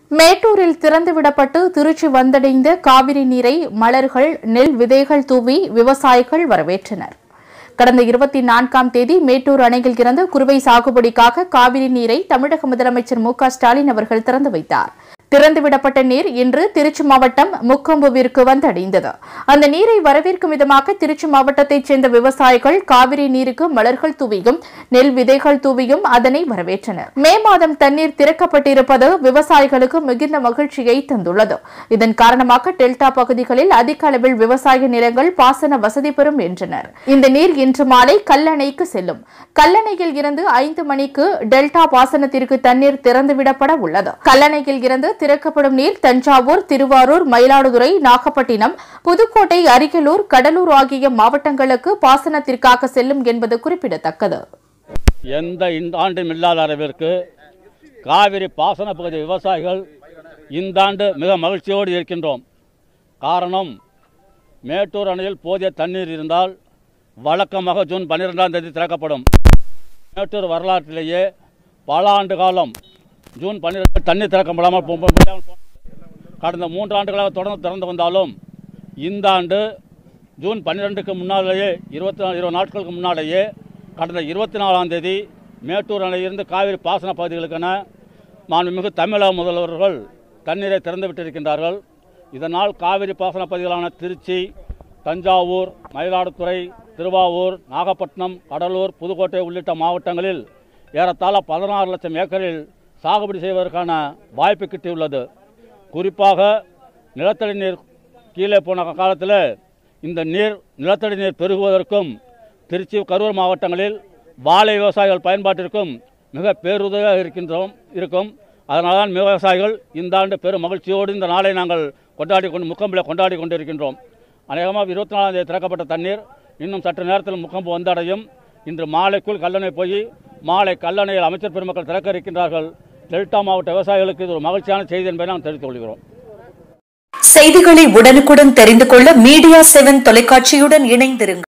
மேட்டூரில் திறந்துவிடப்பட்டு திருச்சி வந்தடைந்த காவிரி நீரை மலர்கள் நெல் விதைகள் தூவி விவசாயிகள் வரவேற்றனர் கடந்த இருபத்தி நான்காம் தேதி மேட்டூர் அணையில் இருந்து குறுவை சாகுபடிக்காக காவிரி நீரை தமிழக முதலமைச்சர் மு க ஸ்டாலின் அவர்கள் திறந்து வைத்தார் திறந்துவிடப்பட்ட நீர் இன்று திருச்சி மாவட்டம் முக்கொம்புவிற்கு வந்தடைந்தது அந்த நீரை வரவேற்கும் விதமாக திருச்சி மாவட்டத்தைச் சேர்ந்த விவசாயிகள் காவிரி நீருக்கு மலர்கள் தூவியும் நெல் விதைகள் தூவியும் அதனை வரவேற்றனர் மே மாதம் தண்ணீர் திறக்கப்பட்டிருப்பது விவசாயிகளுக்கு மிகுந்த மகிழ்ச்சியை தந்துள்ளது இதன் காரணமாக டெல்டா பகுதிகளில் அதிக அளவில் விவசாய நிலங்கள் பாசன வசதி பெறும் என்றனர் இந்த நீர் இன்று மாலை கல்லணைக்கு செல்லும் கல்லணையில் இருந்து ஐந்து மணிக்கு டெல்டா பாசனத்திற்கு தண்ணீர் திறந்துவிடப்பட உள்ளது கல்லணையில் இருந்து திறக்கப்படும் நீர் தஞ்சாவூர் திருவாரூர் மயிலாடுதுறை நாகப்பட்டினம் புதுக்கோட்டை அரியலூர் கடலூர் ஆகிய மாவட்டங்களுக்கு பாசனத்திற்காக செல்லும் என்பது குறிப்பிடத்தக்கது எந்த இந்த ஆண்டும் இல்லாத அளவிற்கு காவிரி பாசன பகுதி விவசாயிகள் இந்த ஆண்டு மிக மகிழ்ச்சியோடு இருக்கின்றோம் காரணம் மேட்டூர் அணையில் போதிய தண்ணீர் இருந்தால் வழக்கமாக ஜூன் பன்னிரெண்டாம் தேதி திறக்கப்படும் மேட்டூர் வரலாற்றிலேயே பல ஆண்டு காலம் ஜூன் பன்னிரெண்டு தண்ணீர் திறக்கப்படாமல் போ- போ- முடியாமல் போனது. கடந்த மூன்று ஆண்டுகளாக தொடர்ந்து திறந்து வந்தாலும் இந்த ஆண்டு ஜூன் பன்னிரெண்டுக்கு முன்னாலேயே இருபத்தி நாலு இருபது நாட்களுக்கு முன்னாலேயே கடந்த இருபத்தி நாலாம் தேதி மேட்டூர் அணையிலிருந்து காவிரி பாசன பகுதிகளுக்கென மாண்புமிகு தமிழக முதல்வர்கள் தண்ணீரை திறந்து விட்டிருக்கின்றார்கள் இதனால் காவிரி பாசன பகுதிகளான திருச்சி தஞ்சாவூர் மயிலாடுதுறை திருவாவூர் நாகப்பட்டினம் கடலூர் புதுக்கோட்டை உள்ளிட்ட மாவட்டங்களில் ஏறத்தாழ பதினாறு லட்சம் ஏக்கரில் சாகுபடி செய்வதற்கான வாய்ப்பு கிட்டியுள்ளது குறிப்பாக நிலத்தடி நீர் கீழே போன காலத்தில் இந்த நீர் நிலத்தடி நீர் பெருகுவதற்கும் திருச்சி கரூர் மாவட்டங்களில் வாழை விவசாயிகள் பயன்பாட்டிற்கும் மிக பேருதவியாக இருக்கின்றோம் இருக்கும் அதனால் தான் விவசாயிகள் இந்த ஆண்டு பெரும் மகிழ்ச்சியோடு இந்த நாளை நாங்கள் கொண்டாடி கொண்டு முக்கம்பில் கொண்டாடி கொண்டிருக்கின்றோம் அநேகமாக இருபத்தி நாலாம் தேதி திறக்கப்பட்ட தண்ணீர் இன்னும் சற்று நேரத்தில் முக்கம்பு வந்தடையும் இன்று மாலைக்குள் கல்லணை போய் மாலை கல்லணையில் அமைச்சர் பெருமக்கள் திறக்க இருக்கின்றார்கள் டெல்டா மாவட்ட விவசாயிகளுக்கு இது ஒரு மகிழ்ச்சியான செய்தி என்பதை நாம் தெரிவித்துக் கொள்கிறோம் செய்திகளை உடனுக்குடன் தெரிந்து கொள்ள மீடியா செவன் தொலைக்காட்சியுடன் இணைந்திருங்கள்